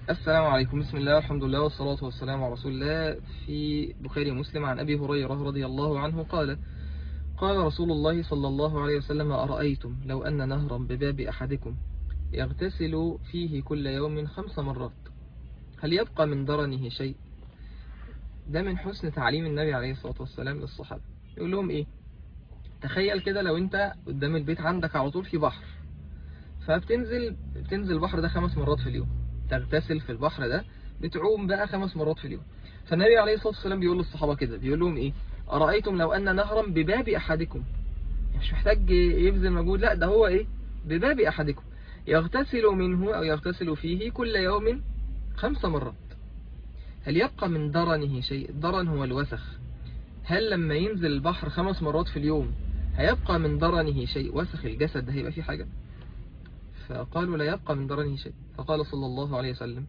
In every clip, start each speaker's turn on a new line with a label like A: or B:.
A: السلام عليكم بسم الله والحمد لله والصلاة والسلام على رسول الله في بخاري مسلم عن أبي هريرة رضي الله عنه قال قال رسول الله صلى الله عليه وسلم أرأيتم لو أن نهرا بباب أحدكم يغتسل فيه كل يوم خمس مرات هل يبقى من درنه شيء ده من حسن تعليم النبي عليه الصلاة والسلام للصحابة يقول لهم إيه تخيل كده لو أنت قدام البيت عندك على طول في بحر فبتنزل بتنزل البحر ده خمس مرات في اليوم تغتسل في البحر ده بتعوم بقى خمس مرات في اليوم فالنبي عليه الصلاة والسلام بيقول للصحابة كده بيقول لهم ايه أرأيتم لو أن نهرا بباب أحدكم مش محتاج يبذل مجهود لا ده هو ايه بباب أحدكم يغتسل منه أو يغتسل فيه كل يوم خمس مرات هل يبقى من درنه شيء الدرن هو الوسخ هل لما ينزل البحر خمس مرات في اليوم هيبقى من درنه شيء وسخ الجسد ده هيبقى فيه حاجة فقالوا لا يبقى من درنه شيء فقال صلى الله عليه وسلم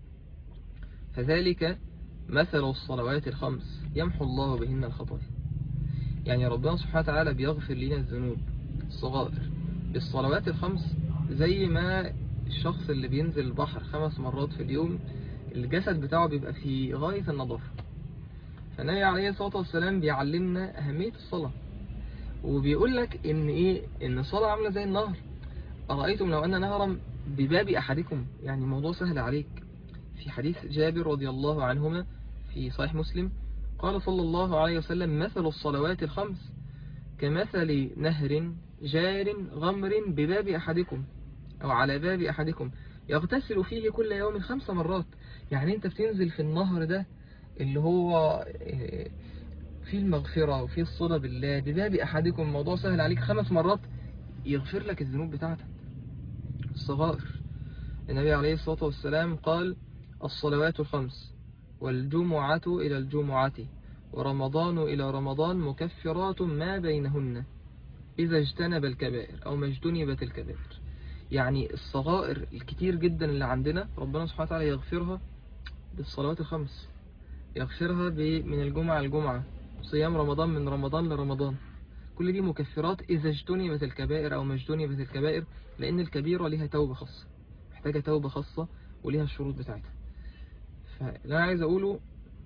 A: فذلك مثل الصلوات الخمس يمحو الله بهن الخطايا يعني ربنا سبحانه وتعالى بيغفر لنا الذنوب الصغائر بالصلوات الخمس زي ما الشخص اللي بينزل البحر خمس مرات في اليوم الجسد بتاعه بيبقى في غاية النظافة فالنبي عليه الصلاة والسلام بيعلمنا أهمية الصلاة وبيقول لك إن إيه إن الصلاة عاملة زي النهر أرأيتم لو أن نهرا بباب أحدكم يعني موضوع سهل عليك في حديث جابر رضي الله عنهما في صحيح مسلم قال صلى الله عليه وسلم مثل الصلوات الخمس كمثل نهر جار غمر بباب أحدكم أو على باب أحدكم يغتسل فيه كل يوم خمس مرات يعني أنت بتنزل في النهر ده اللي هو في المغفرة وفي الصلة بالله بباب أحدكم الموضوع سهل عليك خمس مرات يغفر لك الذنوب بتاعتك الصغائر النبي عليه الصلاة والسلام قال الصلوات الخمس والجمعة إلى الجمعة ورمضان إلى رمضان مكفرات ما بينهن إذا اجتنب الكبائر أو ما اجتنبت الكبائر يعني الصغائر الكتير جدا اللي عندنا ربنا سبحانه وتعالى يغفرها بالصلوات الخمس يغفرها من الجمعة الجمعة صيام رمضان من رمضان لرمضان كل دي مكفرات إذا اجتنبت الكبائر أو ما اجتنبت الكبائر لأن الكبيرة ليها توبة خاصة محتاجة توبة خاصة وليها الشروط بتاعتها فاللي أنا عايز أقوله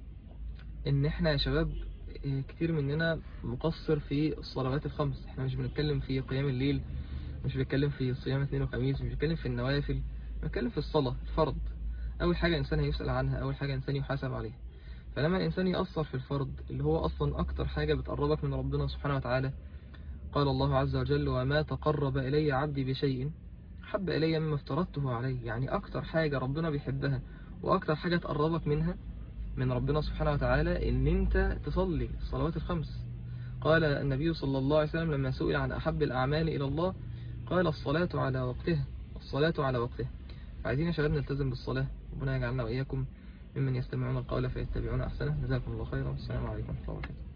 A: إن إحنا يا شباب كتير مننا مقصر في الصلوات الخمس إحنا مش بنتكلم في قيام الليل مش بنتكلم في صيام اثنين وخميس مش بنتكلم في النوافل بنتكلم في الصلاة الفرض أول حاجة إنسان هيسأل عنها أول حاجة إنسان يحاسب عليها فلما الإنسان يأثر في الفرض اللي هو أصلا أكتر حاجة بتقربك من ربنا سبحانه وتعالى قال الله عز وجل وما تقرب إلي عبدي بشيء حب إلي مما افترضته عليه يعني أكتر حاجة ربنا بيحبها وأكتر حاجة تقربك منها من ربنا سبحانه وتعالى إن أنت تصلي الصلوات الخمس قال النبي صلى الله عليه وسلم لما سئل عن أحب الأعمال إلى الله قال الصلاة على وقتها الصلاة على وقتها فعايزين يا شباب نلتزم بالصلاة ربنا يجعلنا وإياكم ممن يستمعون القول فيتبعون أحسنه جزاكم الله خيرا والسلام عليكم ورحمة الله وبركاته